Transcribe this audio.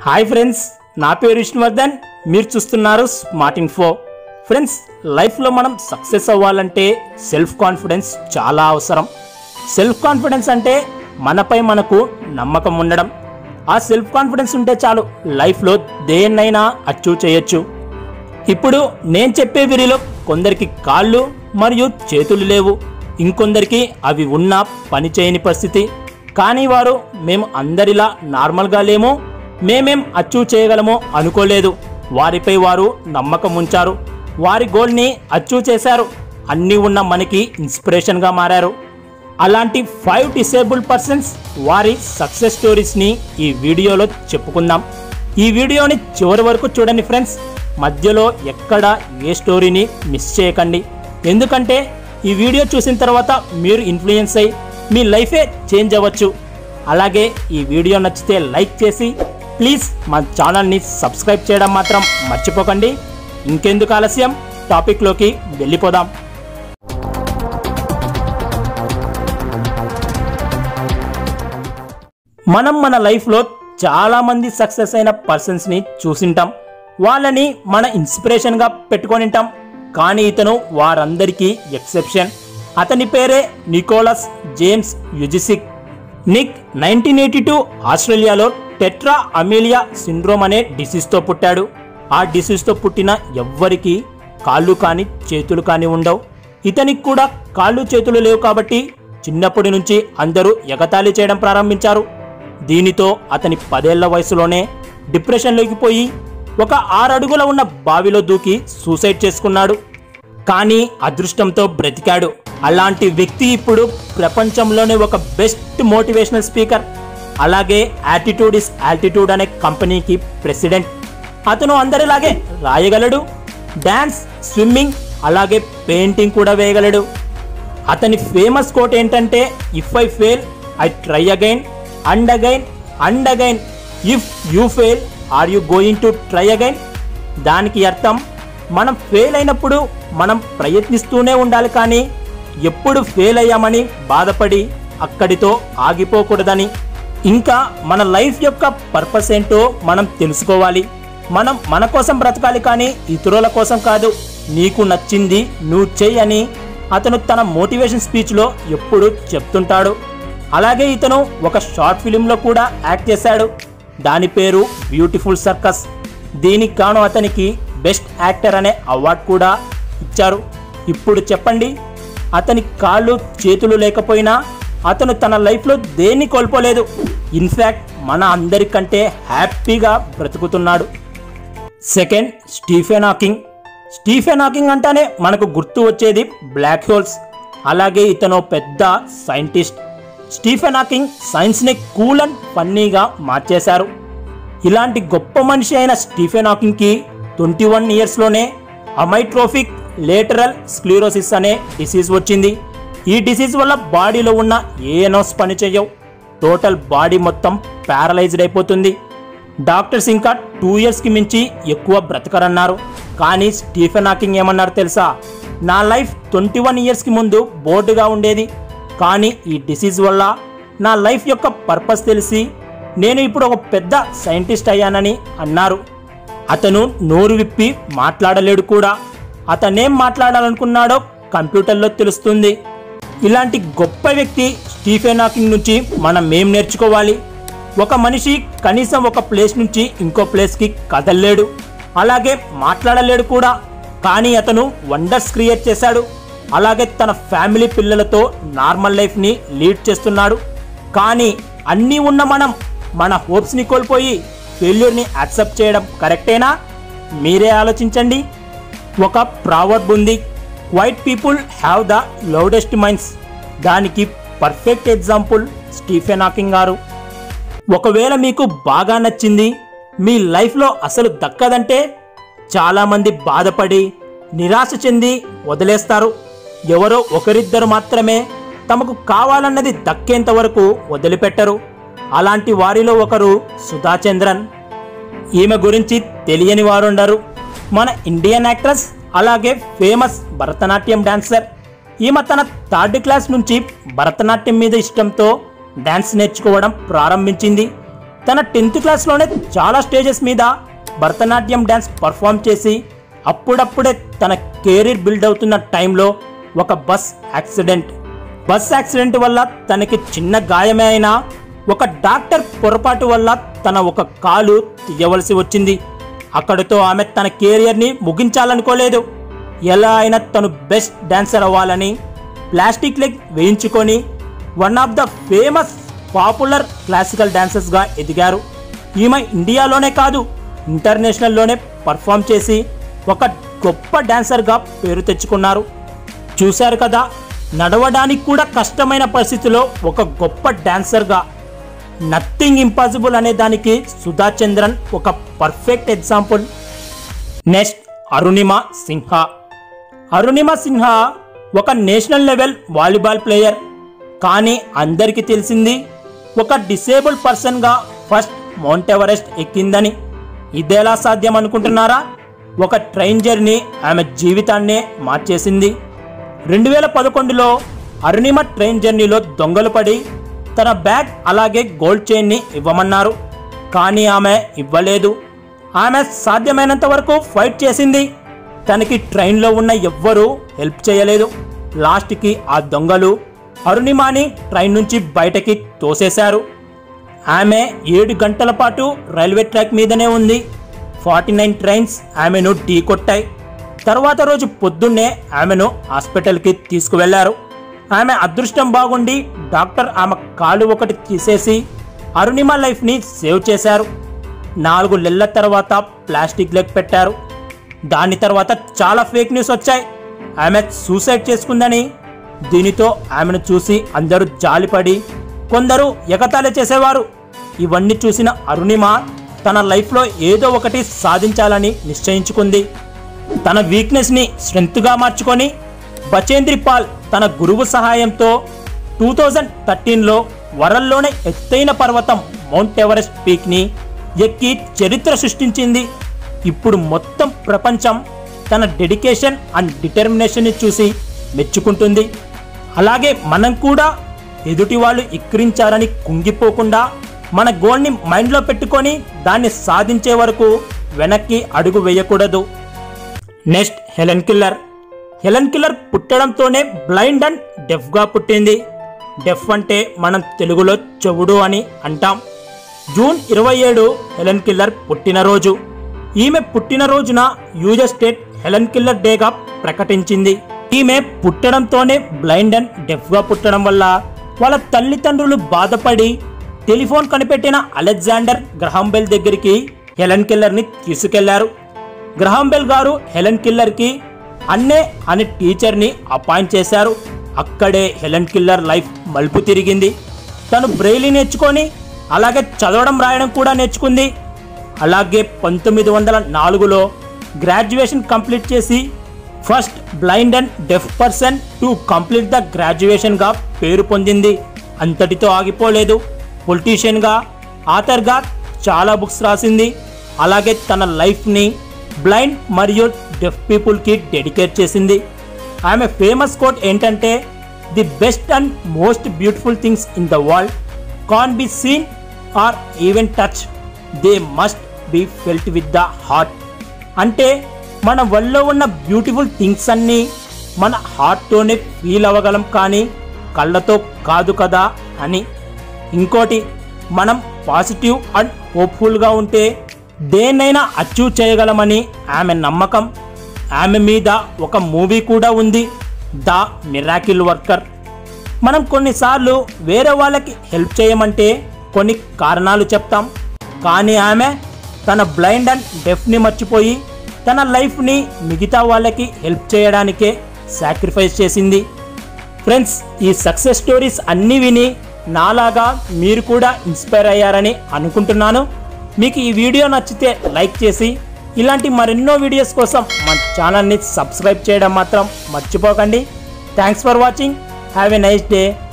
hi friends నా పేరు విష్ణువర్ధన్ మీరు చూస్తున్నారు స్మార్ట్ ఇన్ఫో ఫ్రెండ్స్ లైఫ్లో మనం సక్సెస్ అవ్వాలంటే సెల్ఫ్ కాన్ఫిడెన్స్ చాలా అవసరం సెల్ఫ్ కాన్ఫిడెన్స్ అంటే మనపై మనకు నమ్మకం ఉండడం ఆ సెల్ఫ్ కాన్ఫిడెన్స్ ఉంటే చాలు లైఫ్లో దేన్నైనా అచీవ్ చేయొచ్చు ఇప్పుడు నేను చెప్పే వీరిలో కొందరికి కాళ్ళు మరియు చేతులు లేవు ఇంకొందరికి అవి ఉన్నా పని చేయని పరిస్థితి కానీ వారు మేము అందరిలా నార్మల్గా లేము మేమేం అచీవ్ చేయగలమో అనుకోలేదు వారిపై వారు నమ్మకం ఉంచారు వారి గోల్ని అచీవ్ చేశారు అన్నీ ఉన్న మనకి ఇన్స్పిరేషన్గా మారారు అలాంటి ఫైవ్ డిసేబుల్ పర్సన్స్ వారి సక్సెస్ స్టోరీస్ని ఈ వీడియోలో చెప్పుకుందాం ఈ వీడియోని చివరి వరకు చూడండి ఫ్రెండ్స్ మధ్యలో ఎక్కడ ఏ స్టోరీని మిస్ చేయకండి ఎందుకంటే ఈ వీడియో చూసిన తర్వాత మీరు ఇన్ఫ్లుయెన్స్ అయ్యి మీ లైఫే చేంజ్ అవ్వచ్చు అలాగే ఈ వీడియో నచ్చితే లైక్ చేసి ప్లీజ్ మా ఛానల్ని సబ్స్క్రైబ్ చేయడం మాత్రం మర్చిపోకండి ఇంకెందుకు ఆలస్యం టాపిక్లోకి వెళ్ళిపోదాం మనం మన లైఫ్లో చాలామంది సక్సెస్ అయిన పర్సన్స్ని చూసింటాం వాళ్ళని మన ఇన్స్పిరేషన్గా పెట్టుకొనింటాం కానీ ఇతను వారందరికీ ఎక్సెప్షన్ అతని పేరే Nicholas James Vujicic Nick nineteen eighty two ఆస్ట్రేలియాలో టెట్రా అమేలియా సిండ్రోమ్ అనే డిసీజ్తో పుట్టాడు ఆ డిసీజ్తో పుట్టిన ఎవ్వరికీ కాళ్ళు కానీ చేతులు కానీ ఉండవు ఇతనికి కూడా కాళ్ళు చేతులు లేవు కాబట్టి చిన్నప్పటి నుంచి అందరూ ఎగతాళి చేయడం ప్రారంభించారు దీనితో అతని పదేళ్ల వయసులోనే డిప్రెషన్లోకి పోయి ఒక ఆరు అడుగుల ఉన్న బావిలో దూకి సూసైడ్ చేసుకున్నాడు కానీ అదృష్టంతో బ్రతికాడు అలాంటి వ్యక్తి ఇప్పుడు ప్రపంచంలోనే ఒక బెస్ట్ మోటివేషనల్ స్పీకర్ అలాగే యాటిట్యూడ్ ఇస్ ఆల్టిట్యూడ్ అనే కంపెనీకి ప్రెసిడెంట్ అతను అందరిలాగే రాయగలడు డాన్స్ స్విమ్మింగ్ అలాగే పెయింటింగ్ కూడా వేయగలడు అతని ఫేమస్ కోట్ ఏంటంటే if I fail I try again and again and again if you fail are you going to try again దానికి అర్థం మనం ఫెయిల్ అయినప్పుడు మనం ప్రయత్నిస్తూనే ఉండాలి కానీ ఎప్పుడు ఫెయిల్ అయ్యామని బాధపడి అక్కడితో ఆగిపోకూడదని ఇంకా మన లైఫ్ యొక్క పర్పస్ ఏంటో మనం తెలుసుకోవాలి మనం మన కోసం బ్రతకాలి కానీ ఇతరుల కోసం కాదు నీకు నచ్చింది నువ్వు చెయ్యి అని అతను తన మోటివేషన్ స్పీచ్లో ఎప్పుడు చెప్తుంటాడు అలాగే ఇతను ఒక షార్ట్ ఫిలింలో కూడా యాక్ట్ చేశాడు దాని పేరు బ్యూటిఫుల్ సర్కస్ దీనికి గాను అతనికి బెస్ట్ యాక్టర్ అనే అవార్డు కూడా ఇచ్చారు ఇప్పుడు చెప్పండి అతని కాళ్ళు చేతులు లేకపోయినా అతను తన లైఫ్లో దేన్ని కోల్పోలేదు ఇన్ఫ్యాక్ట్ మన అందరికంటే హ్యాపీగా బ్రతుకుతున్నాడు second Stephen Hawking Stephen Hawking అంటేనే మనకు గుర్తు వచ్చేది బ్లాక్ హోల్స్ అలాగే ఇతను పెద్ద సైంటిస్ట్ స్టీఫెన్ హాకింగ్ సైన్స్ని కూల్ అండ్ ఫన్నీగా మార్చేశారు ఇలాంటి గొప్ప మనిషి అయిన స్టీఫెన్ హాకింగ్కి ట్వంటీ వన్ ఇయర్స్లోనే అమైట్రోఫిక్ లేటరల్ స్క్లీరోసిస్ అనే డిసీజ్ వచ్చింది ఈ డిసీజ్ వల్ల బాడీలో ఉన్న ఏ నోస్ పనిచేయవు టోటల్ బాడీ మొత్తం ప్యారలైజ్డ్ అయిపోతుంది డాక్టర్స్ ఇంకా టూ ఇయర్స్కి మించి ఎక్కువ బ్రతకరన్నారు కానీ స్టీఫెన్ హాకింగ్ ఏమన్నారు తెలుసా నా లైఫ్ ట్వంటీ వన్ ఇయర్స్కి ముందు బోర్డుగా ఉండేది కానీ ఈ డిసీజ్ వల్ల నా లైఫ్ యొక్క పర్పస్ తెలిసి నేను ఇప్పుడు ఒక పెద్ద సైంటిస్ట్ అయ్యానని అన్నారు అతను నోరు విప్పి మాట్లాడలేడు కూడా అతనేం మాట్లాడాలనుకున్నాడో కంప్యూటర్లో తెలుస్తుంది ఇలాంటి గొప్ప వ్యక్తి స్టీఫెన్ హాకింగ్ నుంచి మనం ఏం నేర్చుకోవాలి ఒక మనిషి కనీసం ఒక ప్లేస్ నుంచి ఇంకో ప్లేస్కి కదలలేడు అలాగే మాట్లాడలేడు కూడా కానీ అతను వండర్స్ క్రియేట్ చేశాడు అలాగే తన ఫ్యామిలీ పిల్లలతో నార్మల్ లైఫ్ని లీడ్ చేస్తున్నాడు కానీ అన్నీ ఉన్న మనం మన హోప్స్ని కోల్పోయి ఫెయిల్యూర్ని యాక్సెప్ట్ చేయడం కరెక్టేనా మీరే ఆలోచించండి ఒక ప్రావర్బ్ ఉంది quiet people have the loudest minds దానికి పర్ఫెక్ట్ ఎగ్జాంపుల్ స్టీఫెన్ హాకింగ్ గారు ఒకవేళ మీకు బాగా నచ్చింది మీ లైఫ్లో అసలు దక్కదంటే చాలామంది బాధపడి నిరాశ చెంది వదిలేస్తారు ఎవరో ఒకరిద్దరు మాత్రమే తమకు కావాలన్నది దక్కేంత వరకు వదిలిపెట్టరు అలాంటి వారిలో ఒకరు సుధాచంద్రన్ ఈమె గురించి తెలియని వారుండరు మన ఇండియన్ యాక్ట్రెస్ అలాగే ఫేమస్ భరతనాట్యం డాన్సర్ ఈమె తన థర్డ్ క్లాస్ నుంచి భరతనాట్యం మీద ఇష్టంతో డాన్స్ నేర్చుకోవడం ప్రారంభించింది తన టెన్త్ క్లాస్లోనే చాలా స్టేజెస్ మీద భరతనాట్యం డ్యాన్స్ పర్ఫామ్ చేసి అప్పుడప్పుడే తన కెరీర్ బిల్డ్ అవుతున్న టైంలో ఒక బస్ యాక్సిడెంట్ బస్ యాక్సిడెంట్ వల్ల తనకి చిన్న గాయమే అయినా ఒక డాక్టర్ పొరపాటు వల్ల తన ఒక కాలు తీయవలసి వచ్చింది అక్కడితో ఆమె తన కెరియర్ని ముగించాలనుకోలేదు ఎలా అయినా తను బెస్ట్ డాన్సర్ అవ్వాలని ప్లాస్టిక్ లెగ్ వేయించుకొని one of the famous popular classical డాన్సర్స్గా ఎదిగారు ఈమె ఇండియాలోనే కాదు ఇంటర్నేషనల్లోనే పర్ఫామ్ చేసి ఒక గొప్ప డాన్సర్గా పేరు తెచ్చుకున్నారు చూశారు కదా నడవడానికి కూడా కష్టమైన పరిస్థితిలో ఒక గొప్ప డాన్సర్గా నథింగ్ ఇంపాసిబుల్ అనే దానికి సుధా చంద్రన్ ఒక perfect example next Arunima Sinha Arunima Sinha ఒక నేషనల్ లెవెల్ వాలీబాల్ ప్లేయర్ కానీ అందరికీ తెలిసింది ఒక డిసేబుల్ పర్సన్గా ఫస్ట్ మౌంట్ ఎవరెస్ట్ ఎక్కిందని ఇదేలా సాధ్యం అనుకుంటున్నారా ఒక ట్రైన్ జర్నీ ఆమె జీవితాన్నే మార్చేసింది రెండు వేల పదకొండులో అరుణిమ ట్రైన్ జర్నీలో దొంగలు పడి తన బ్యాగ్ అలాగే గోల్డ్ చైన్ని ఇవ్వమన్నారు కానీ ఆమె ఇవ్వలేదు ఆమె సాధ్యమైనంత వరకు ఫైట్ చేసింది తనకి ట్రైన్లో ఉన్న ఎవ్వరూ హెల్ప్ చేయలేదు లాస్ట్కి ఆ దొంగలు అరుణిమాని ట్రైన్ నుంచి బయటకి తోసేశారు ఆమె ఏడు గంటల పాటు రైల్వే ట్రాక్ మీదనే ఉంది ఫార్టీ నైన్ ట్రైన్స్ ఆమెను ఢీకొట్టాయి తర్వాత రోజు పొద్దున్నే ఆమెను హాస్పిటల్కి తీసుకువెళ్లారు ఆమె అదృష్టం బాగుండి డాక్టర్ ఆమె కాలు ఒకటి తీసేసి అరుణిమ లైఫ్ని సేవ్ చేశారు నాలుగు నెలల తర్వాత ప్లాస్టిక్ లెగ్ పెట్టారు దాని తర్వాత చాలా ఫేక్ న్యూస్ వచ్చాయి ఆమె సూసైడ్ చేసుకుందని దీనితో ఆమెను చూసి అందరూ జాలిపడి కొందరు ఎగతాళి చేసేవారు ఇవన్నీ చూసిన అరుణిమ తన లైఫ్లో ఏదో ఒకటి సాధించాలని నిశ్చయించుకుంది తన వీక్నెస్ని స్ట్రెంగ్త్గా మార్చుకొని బచేంద్రి పాల్ తన గురువు సహాయంతో టూ థౌజండ్ థర్టీన్లో వరల్డ్లోనే ఎత్తైన పర్వతం మౌంట్ ఎవరెస్ట్ పీక్ని ఎక్కి చరిత్ర సృష్టించింది ఇప్పుడు మొత్తం ప్రపంచం తన డెడికేషన్ అండ్ డిటర్మినేషన్ని చూసి మెచ్చుకుంటుంది అలాగే మనం కూడా ఎదుటి వాళ్ళు ఎక్కిరించారని కుంగిపోకుండా మన గోల్ని మైండ్లో పెట్టుకొని దాన్ని సాధించే వరకు వెనక్కి అడుగు వేయకూడదు next Helen Keller Helen Keller పుట్టడంతోనే బ్లైండ్ అండ్ డెఫ్గా పుట్టింది డెఫ్ అంటే మనం తెలుగులో చెవుడు అని అంటాం జూన్ ఇరవై ఏడు హెలెన్ కిల్లర్ పుట్టినరోజు ఈమె పుట్టినరోజున యూజర్ స్టేట్ హెలెన్ కిల్లర్ డేగా ప్రకటించింది ఈమె పుట్టడంతోనే బ్లైండ్ అండ్ డెఫ్గా పుట్టడం వల్ల వాళ్ళ తల్లిదండ్రులు బాధపడి టెలిఫోన్ కనిపెట్టిన అలెగ్జాండర్ గ్రహాంబెల్ దగ్గరికి హెలెన్ కిల్లర్ని తీసుకెళ్లారు గ్రహాంబెల్ గారు హెలెన్ కిల్లర్కి అన్నే అనే టీచర్ని అపాయింట్ చేశారు అక్కడే హెలెన్ కిల్లర్ లైఫ్ మలుపు తిరిగింది తను బ్రెయిలీ నేర్చుకొని అలాగే చదవడం రాయడం కూడా నేర్చుకుంది అలాగే పంతొమ్మిది వందల నాలుగులో గ్రాడ్యుయేషన్ కంప్లీట్ చేసి first blind and deaf person to complete the గ్రాడ్యుయేషన్గా పేరు పొందింది అంతటితో ఆగిపోలేదు పొలిటీషియన్గా ఆథర్గా చాలా బుక్స్ రాసింది అలాగే తన లైఫ్ని బ్లైండ్ మరియు డెఫ్ పీపుల్కి డెడికేట్ చేసింది ఆమె ఫేమస్ కోట్ ఏంటంటే the best and most beautiful things in the world can be seen or even touched they must be felt with the heart అంటే మన వల్ల ఉన్న బ్యూటిఫుల్ థింగ్స్ అన్నీ మన హార్ట్తోనే ఫీల్ అవ్వగలం కానీ కళ్ళతో కాదు కదా అని ఇంకోటి మనం పాజిటివ్ అండ్ హోప్ఫుల్గా ఉంటే దేన్నైనా అచీవ్ చేయగలమని ఆమె నమ్మకం ఆమె మీద ఒక మూవీ కూడా ఉంది ద మిరాకిల్ వర్కర్ మనం కొన్నిసార్లు వేరే వాళ్ళకి హెల్ప్ చేయమంటే కొన్ని కారణాలు చెప్తాం కానీ ఆమె తన బ్లైండ్ అండ్ డెఫ్ని మర్చిపోయి తన లైఫ్ని మిగతా వాళ్ళకి హెల్ప్ చేయడానికే సాక్రిఫైస్ చేసింది ఫ్రెండ్స్ ఈ సక్సెస్ స్టోరీస్ అన్నీ విని నాలాగా మీరు కూడా ఇన్స్పైర్ అయ్యారని అనుకుంటున్నాను మీకు ఈ వీడియో నచ్చితే లైక్ చేసి ఇలాంటి మరెన్నో వీడియోస్ కోసం మన ఛానల్ని సబ్స్క్రైబ్ చేయడం మాత్రం మర్చిపోకండి thanks for watching have a nice day